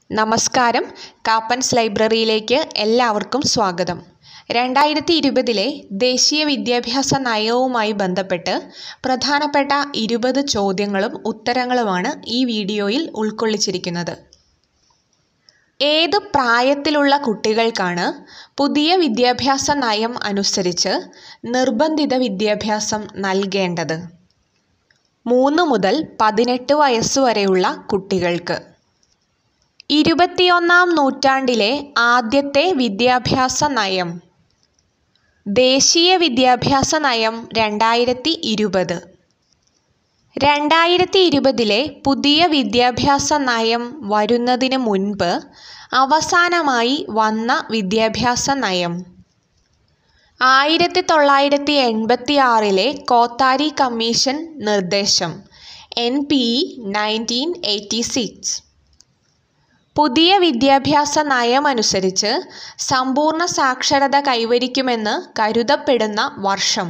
നമസ്കാരം കാപ്പൻസ് ലൈബ്രറിയിലേക്ക് എല്ലാവർക്കും സ്വാഗതം രണ്ടായിരത്തി ഇരുപതിലെ ദേശീയ വിദ്യാഭ്യാസ നയവുമായി ബന്ധപ്പെട്ട് പ്രധാനപ്പെട്ട ഇരുപത് ചോദ്യങ്ങളും ഉത്തരങ്ങളുമാണ് ഈ വീഡിയോയിൽ ഉൾക്കൊള്ളിച്ചിരിക്കുന്നത് ഏത് പ്രായത്തിലുള്ള കുട്ടികൾക്കാണ് പുതിയ വിദ്യാഭ്യാസ നയം അനുസരിച്ച് നിർബന്ധിത വിദ്യാഭ്യാസം നൽകേണ്ടത് മൂന്ന് മുതൽ പതിനെട്ട് വയസ്സുവരെയുള്ള കുട്ടികൾക്ക് ഇരുപത്തിയൊന്നാം നൂറ്റാണ്ടിലെ ആദ്യത്തെ വിദ്യാഭ്യാസ നയം ദേശീയ വിദ്യാഭ്യാസ നയം രണ്ടായിരത്തി ഇരുപത് രണ്ടായിരത്തി ഇരുപതിലെ പുതിയ വിദ്യാഭ്യാസ നയം വരുന്നതിന് മുൻപ് അവസാനമായി വന്ന വിദ്യാഭ്യാസ നയം ആയിരത്തി തൊള്ളായിരത്തി എൺപത്തി ആറിലെ കോത്താരി കമ്മീഷൻ നിർദ്ദേശം N P E nineteen eighty six പുതിയ വിദ്യാഭ്യാസ നയമനുസരിച്ച് സമ്പൂർണ്ണ സാക്ഷരത കൈവരിക്കുമെന്ന് കരുതപ്പെടുന്ന വർഷം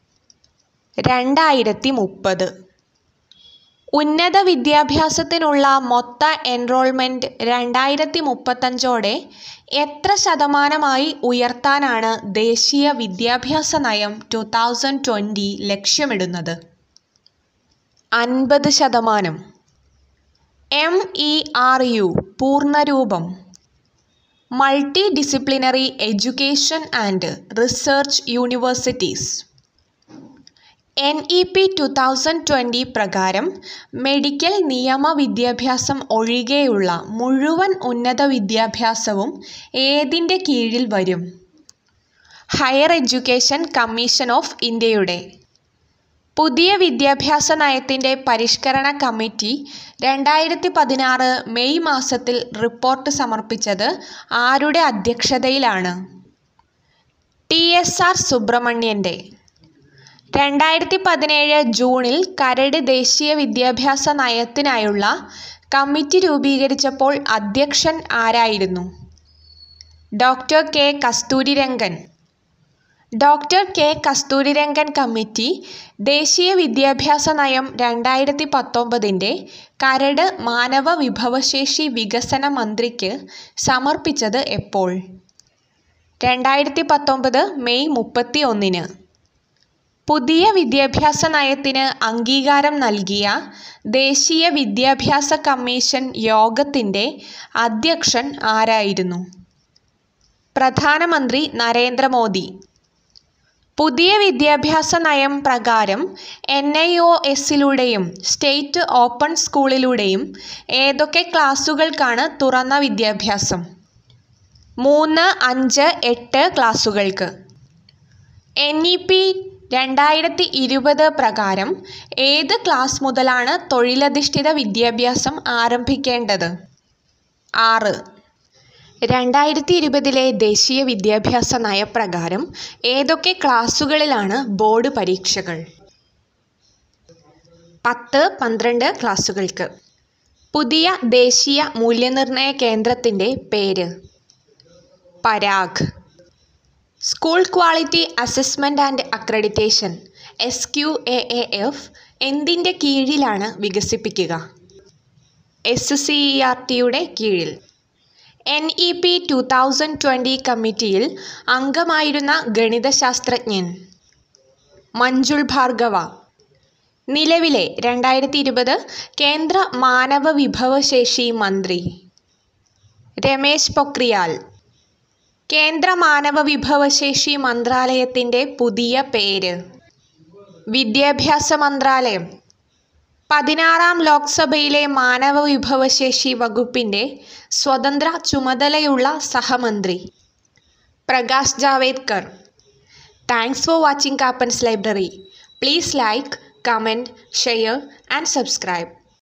രണ്ടായിരത്തി മുപ്പത് ഉന്നത വിദ്യാഭ്യാസത്തിനുള്ള മൊത്ത എൻറോൾമെൻറ്റ് രണ്ടായിരത്തി മുപ്പത്തഞ്ചോടെ എത്ര ശതമാനമായി ഉയർത്താനാണ് ദേശീയ വിദ്യാഭ്യാസ നയം ടു തൗസൻഡ് ട്വൻ്റി ലക്ഷ്യമിടുന്നത് അൻപത് ശതമാനം എം ഇ ആർ യു പൂർണ്ണരൂപം multi disciplinary education and research universities N E P two thousand twenty പ്രകാരം മെഡിക്കൽ നിയമ വിദ്യാഭ്യാസം ഒഴികെയുള്ള മുഴുവൻ ഉന്നത വിദ്യാഭ്യാസവും ഏതിൻ്റെ കീഴിൽ വരും ഹയർ എഡ്യൂക്കേഷൻ കമ്മീഷൻ ഓഫ് ഇന്ത്യയുടെ പുതിയ വിദ്യാഭ്യാസ നയത്തിൻ്റെ പരിഷ്കരണ കമ്മിറ്റി രണ്ടായിരത്തി പതിനാറ് മെയ് മാസത്തിൽ റിപ്പോർട്ട് സമർപ്പിച്ചത് ആരുടെ അധ്യക്ഷതയിലാണ് ടി എസ് ആർ സുബ്രഹ്മണ്യൻ്റെ രണ്ടായിരത്തി പതിനേഴ് ജൂണിൽ കരട് ദേശീയ വിദ്യാഭ്യാസ നയത്തിനായുള്ള കമ്മിറ്റി രൂപീകരിച്ചപ്പോൾ അധ്യക്ഷൻ ആരായിരുന്നു doctor K Kasturirangan doctor K Kasturirangan committee ദേശീയ വിദ്യാഭ്യാസ നയം രണ്ടായിരത്തി പത്തൊമ്പതിൻ്റെ കരട് മാനവ വിഭവശേഷി വികസന മന്ത്രിക്ക് സമർപ്പിച്ചത് എപ്പോൾ രണ്ടായിരത്തി പത്തൊമ്പത് മെയ് മുപ്പത്തി ഒന്നിന് പുതിയ വിദ്യാഭ്യാസ നയത്തിന് അംഗീകാരം നൽകിയ ദേശീയ വിദ്യാഭ്യാസ കമ്മീഷൻ യോഗത്തിൻ്റെ അധ്യക്ഷൻ ആരായിരുന്നു പ്രധാനമന്ത്രി നരേന്ദ്രമോദി പുതിയ വിദ്യാഭ്യാസ നയം പ്രകാരം എൻ ഐ ഒ എസിലൂടെയും സ്റ്റേറ്റ് ഓപ്പൺ സ്കൂളിലൂടെയും ഏതൊക്കെ ക്ലാസുകൾക്കാണ് തുറന്ന വിദ്യാഭ്യാസം മൂന്ന് അഞ്ച് എട്ട് ക്ലാസുകൾക്ക് എൻ ഇ പി രണ്ടായിരത്തി ഇരുപത് പ്രകാരം ഏത് ക്ലാസ് മുതലാണ് തൊഴിലധിഷ്ഠിത വിദ്യാഭ്യാസം ആരംഭിക്കേണ്ടത് ആറ് രണ്ടായിരത്തി ഇരുപതിലെ ദേശീയ വിദ്യാഭ്യാസ നയപ്രകാരം ഏതൊക്കെ ക്ലാസുകളിലാണ് ബോർഡ് പരീക്ഷകൾ പത്ത് പന്ത്രണ്ട് ക്ലാസുകൾക്ക് പുതിയ ദേശീയ മൂല്യനിർണ്ണയ കേന്ദ്രത്തിൻ്റെ പേര് Parakh school quality assessment and accreditation S Q A A F എന്തിൻ്റെ കീഴിലാണ് വികസിപ്പിക്കുക എസ് സി ഇ ആർ ടിയുടെ കീഴിൽ N E P two thousand twenty കമ്മിറ്റിയിൽ അംഗമായിരുന്ന ഗണിതശാസ്ത്രജ്ഞൻ മഞ്ജുൾ ഭാർഗവ നിലവിലെ രണ്ടായിരത്തി ഇരുപത് കേന്ദ്ര മാനവ വിഭവശേഷി മന്ത്രി രമേശ് പൊക്രിയാൽ കേന്ദ്ര മാനവ വിഭവശേഷി മന്ത്രാലയത്തിൻ്റെ പുതിയ പേര് വിദ്യാഭ്യാസ മന്ത്രാലയം പതിനാറാം ലോക്സഭയിലെ മാനവ വിഭവശേഷി വകുപ്പിൻ്റെ സ്വതന്ത്ര ചുമതലയുള്ള സഹമന്ത്രി Prakash Javadekar thanks for watching Kappans library please like comment share and subscribe